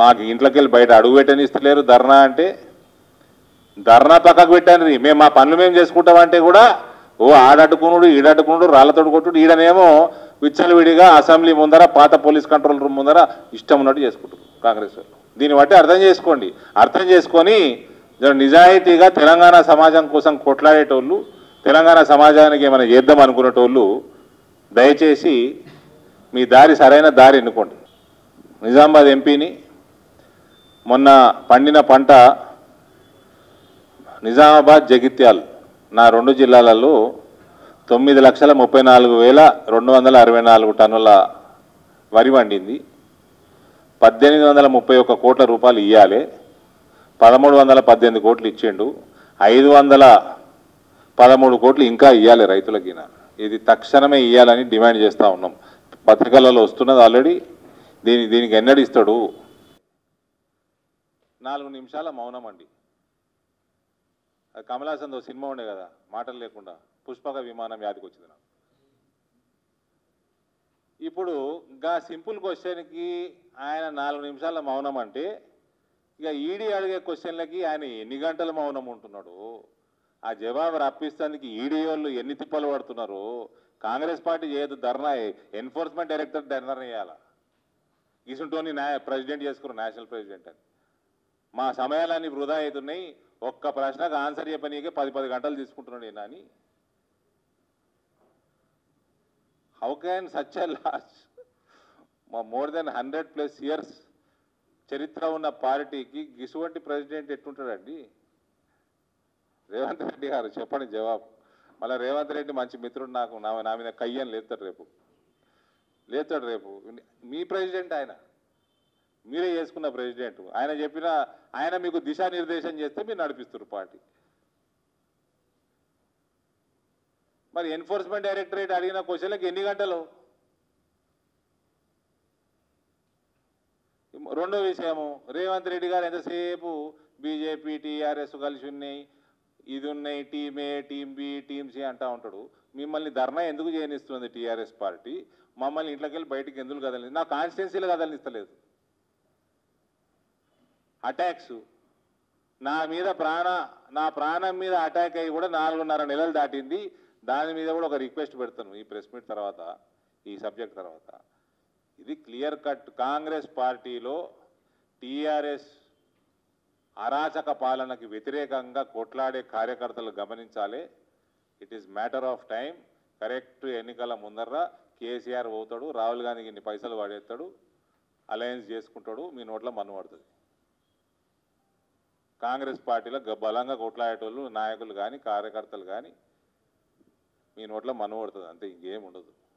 మాకు ఇంట్లోకి వెళ్ళి బయట అడుగు పెట్టని ఇస్తలేరు ధర్నా అంటే ధర్నా పక్కకు పెట్టాను మేము మా పనులు మేము చేసుకుంటామంటే కూడా ఓ ఆడట్టుకునుడు ఈడట్టుకునుడు రాళ్లతోడు కొట్టుడు ఈడనేమో విచ్చలవిడిగా అసెంబ్లీ ముందర పాత పోలీస్ కంట్రోల్ రూమ్ ముందర ఇష్టం ఉన్నట్టు చేసుకుంటారు కాంగ్రెస్ వాళ్ళు దీన్ని బట్టి అర్థం చేసుకోండి అర్థం చేసుకొని జర నిజాయితీగా తెలంగాణ సమాజం కోసం కొట్లాడేటోళ్ళు తెలంగాణ సమాజానికి ఏమైనా చేద్దాం అనుకునేటోళ్ళు దయచేసి మీ దారి సరైన దారి ఎన్నుకోండి నిజామాబాద్ ఎంపీని మొన్న పండిన పంట నిజామాబాద్ జగిత్యాల్ నా రెండు జిల్లాలలో తొమ్మిది లక్షల ముప్పై నాలుగు వేల రెండు వందల అరవై నాలుగు టన్నుల వరి వండింది పద్దెనిమిది వందల ముప్పై ఒక్క కోట్ల రూపాయలు ఇవ్వాలి పదమూడు వందల పద్దెనిమిది కోట్లు ఇచ్చిండు ఐదు వందల పదమూడు కోట్లు ఇంకా ఇవ్వాలి రైతులకి ఇది తక్షణమే ఇవ్వాలని డిమాండ్ చేస్తూ ఉన్నాం పత్రికలలో వస్తున్నది ఆల్రెడీ దీని దీనికి ఎన్నడు ఇస్తాడు నాలుగు నిమిషాల మౌనం అండి అది కమలాసందో సినిమా ఉండే కదా మాటలు లేకుండా పుష్పక విమానం వ్యాధికి వచ్చింది నాకు ఇప్పుడు గా సింపుల్ క్వశ్చన్కి ఆయన నాలుగు నిమిషాల మౌనం అంటే ఇక ఈడీ అడిగే క్వశ్చన్లకి ఆయన ఎన్ని గంటల మౌనం ఉంటున్నాడు ఆ జవాబు రప్పిస్తానికి ఈడీ వాళ్ళు ఎన్ని తిప్పలు పడుతున్నారు కాంగ్రెస్ పార్టీ చేయదు ధర్నా ఎన్ఫోర్స్మెంట్ డైరెక్టర్ ధర్నా చేయాలా ఇసుంటోని న్యాయ ప్రెసిడెంట్ చేసుకున్నారు నేషనల్ ప్రెసిడెంట్ అని మా సమయాలన్నీ వృధా అవుతున్నాయి ఒక్క ప్రశ్నకు ఆన్సర్ చెప్పనీకే పది పది గంటలు తీసుకుంటున్నాడు ఈయన అని how can such a lost మా more than hundred plus years చరిత్ర ఉన్న పార్టీకి ఇటువంటి ప్రెసిడెంట్ ఎట్టుంటాడండి రేవంత్ రెడ్డి గారు చెప్పండి జవాబు మళ్ళీ రేవంత్ రెడ్డి మంచి మిత్రుడు నాకు నా నా మీద కయ్యని లేస్తాడు రేపు లేస్తాడు రేపు మీ ప్రెసిడెంట్ ఆయన మీరే చేసుకున్న ప్రెసిడెంట్ ఆయన చెప్పిన ఆయన మీకు దిశానిర్దేశం చేస్తే మీరు నడిపిస్తారు పార్టీ మరి ఎన్ఫోర్స్మెంట్ డైరెక్టరేట్ అడిగిన క్వశ్చన్లకు ఎన్ని గంటలు రెండో విషయము రేవంత్ రెడ్డి గారు ఎంతసేపు బీజేపీ టీఆర్ఎస్ కలిసి ఉన్నాయి ఇది ఉన్నాయి team A team B team C అంటా ఉంటాడు మిమ్మల్ని ధర్నా ఎందుకు చేయనిస్తుంది టీఆర్ఎస్ పార్టీ మమ్మల్ని ఇంట్లోకి వెళ్ళి బయటికి ఎందుకు కదలి నా కాన్స్టిట్యున్సీలో కదలనిస్తలేదు అటాక్స్ నా మీద ప్రాణ నా ప్రాణం మీద అటాక్ అయ్యి కూడా నాలుగున్నర నెలలు దాటింది దాని మీద కూడా ఒక రిక్వెస్ట్ పెడతాను ఈ ప్రెస్ మీట్ తర్వాత ఈ సబ్జెక్ట్ తర్వాత ఇది క్లియర్ కట్ కాంగ్రెస్ పార్టీలో టీఆర్ఎస్ అరాచక పాలనకి వ్యతిరేకంగా కొట్లాడే కార్యకర్తలు గమనించాలి it is matter of time correct ఎన్నికల ముందర కేసీఆర్ పోతాడు రాహుల్ గాంధీకి ఇన్ని పైసలు వాడేస్తాడు అలయన్స్ చేసుకుంటాడు మీ నోట్లో మన్ను పడుతుంది కాంగ్రెస్ పార్టీలో గ- బలంగా కొట్లాడేటోళ్ళు నాయకులు కానీ కార్యకర్తలు కానీ మీ నోట్లో మన్ను పడుతుంది అంతే ఇంకేం ఉండదు